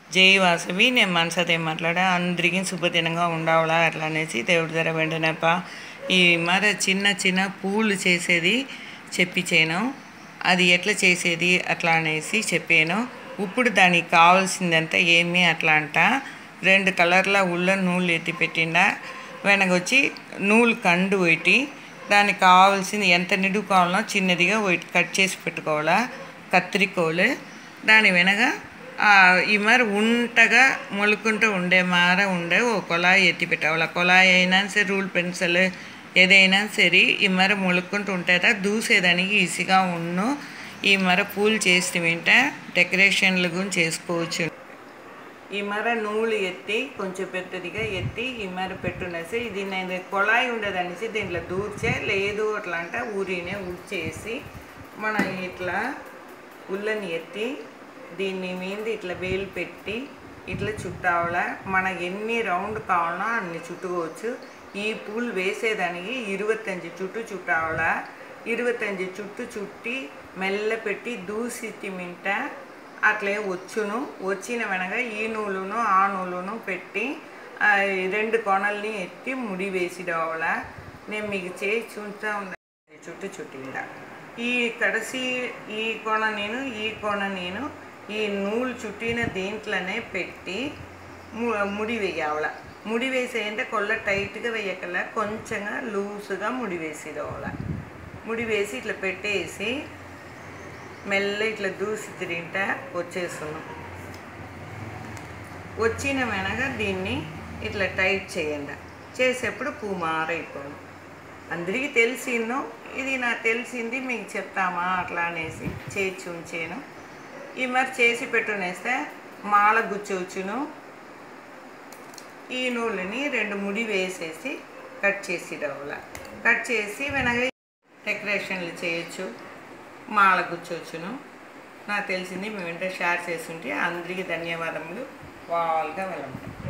జై వాసవి నేను మనసతే మాట్లాడా అందరికీ శుభదినంగా ఉండవాలా అట్లా అనేసి దేవుడి దగ్గర వెంటనేప ఈ మరి చిన్న చిన్న పూలు చేసేది చెప్పించాను అది ఎట్లా చేసేది అట్లా అనేసి చెప్పాను ఇప్పుడు దానికి కావాల్సిందంతా ఏమి అట్లా అంట రెండు కలర్ల ఉళ్ళ నూలు ఎత్తి పెట్టిండా వెనకొచ్చి నూలు కండు పెట్టి దానికి కావాల్సింది ఎంత నిడుగు కావాలనో చిన్నదిగా ఒకటి కట్ చేసి పెట్టుకోవాలా కత్తిరికోలు దాని వెనక ఆ, ఈ మరి ఉంటగా మొలుకుంటూ ఉండే మార ఉండే ఓ కొలాయి ఎత్తి పెట్టాలి కొలాయి అయినా సరే రూల్ పెన్సిల్ ఏదైనా సరే ఈ మర మొలుక్కుంటూ ఉంటుందా దూసేదానికి ఈజీగా ఉన్ను ఈ మర పూలు చేసి వింటే డెకరేషన్లు కూడా చేసుకోవచ్చు ఈ మర నూలు ఎత్తి కొంచెం పెద్దదిగా ఎత్తి ఈ మర పెట్టునేసి ఇది నేను కొళాయి ఉండేదనేసి దీంట్లో దూర్చే లేదు అట్లా అంటే ఊరినే ఉచ్చేసి మనం ఇట్లా ఉల్లని ఎత్తి దీన్ని మీద ఇట్లా వేలు పెట్టి ఇట్లా చుట్టావాలా మనకి ఎన్ని రౌండ్ కావాలనో అన్ని చుట్టుకోవచ్చు ఈ పూలు వేసేదానికి ఇరువత్తஞ்சு చుట్టు చుట్టావాలా ఇరువత్తஞ்சு చుట్టు చుట్టి మెల్ల పెట్టి దూసి తిమింట అట్లే వచ్చును వచ్చిన వెనక ఈ నూలును ఆ నూలును పెట్టి ఆ, ఈ రెండు కొనల్ని ఎత్తి ముడి వేసి రావాలా నేను మీకు చేసి చూస్తా ఉన్నా చుట్టు చుట్టిందా ఈ కడసి ఈ కొన నేను ఈ కొన నేను ఈ నూలు చుట్టిన దీంట్లోనే పెట్టి ము- ముడి వేయాల ముడి వేసేయంటే కొల్ల టైట్గా వేయకల కొంచెంగా లూజ్గా ముడి వేసి రావాల ముడి వేసి ఇట్లా పెట్టేసి మెల్ల ఇట్లా దూసి తిరిగింటా వచ్చేస్తున్నాం వచ్చిన వెనక దీన్ని ఇట్లా టైట్ చేయండి చేసేప్పుడు పూ మారైపోను అందరికీ తెలిసిందో ఇది నాకు తెలిసింది మీకు చెప్తామా అట్లా అనేసి చేసి ఉంచాను ఈ మరి చేసి పెట్టునేస్తే మాల గుచ్చవచ్చును ఈ నూలుని రెండు ముడి వేసేసి కట్ చేసి రావాల కట్ చేసి వెనక డెకరేషన్లు చేయొచ్చు మాల గుచ్చవచ్చును నాకు తెలిసింది మేము వెంటనే షేర్ చేస్తుంటే అందరికీ ధన్యవాదములు వాళ్ళగా వెళ్ళమంటాం